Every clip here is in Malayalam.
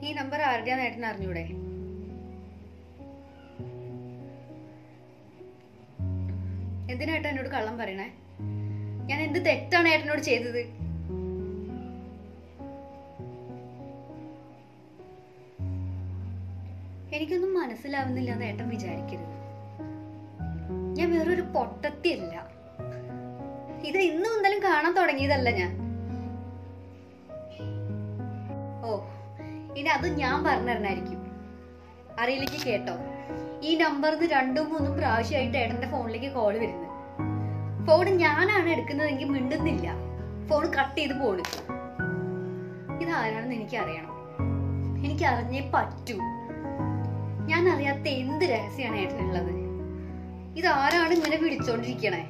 ഈ നമ്പർ ആരുടെയാന്ന് ഏട്ടൻ അറിഞ്ഞൂടെ എന്തിനാ ഏട്ടൻ എന്നോട് കള്ളം പറയണേ ഞാൻ എന്ത് തെറ്റാണ് ഏട്ടനോട് ചെയ്തത് എനിക്കൊന്നും മനസ്സിലാവുന്നില്ല എന്ന് ഏട്ടൻ വിചാരിക്കരുത് ഞാൻ വേറൊരു പൊട്ടത്തിയല്ല ഇത് ഇന്നും എന്തായാലും കാണാൻ തുടങ്ങിയതല്ല ഞാൻ ഓ ഇനി അത് ഞാൻ പറഞ്ഞിരുന്നായിരിക്കും അറിയില്ലെങ്കിൽ കേട്ടോ ഈ നമ്പറിന്ന് രണ്ടും മൂന്നും പ്രാവശ്യമായിട്ട് ഏട്ടന്റെ ഫോണിലേക്ക് കോൾ വരുന്നത് ഫോൺ ഞാനാണ് എടുക്കുന്നതെങ്കിൽ മിണ്ടുന്നില്ല ഫോൺ കട്ട് ചെയ്ത് പോണ് ഇതാരാണെന്ന് എനിക്ക് അറിയണം എനിക്ക് അറിഞ്ഞേ പറ്റൂ ഞാൻ അറിയാത്ത എന്ത് രഹസ്യമാണ് ഏട്ടനുള്ളത് ഇതാരാണ് ഇങ്ങനെ വിളിച്ചോണ്ടിരിക്കണേ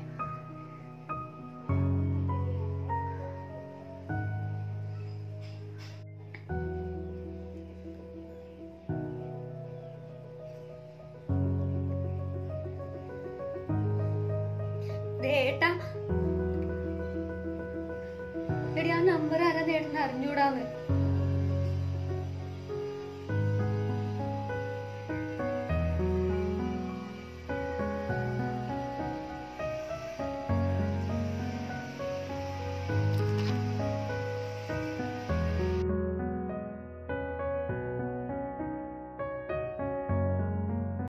ദേ ഏട്ടാ എടി ആ നമ്പർ ആരാ ഏട്ടൻ അറിഞ്ഞൂടാന്ന്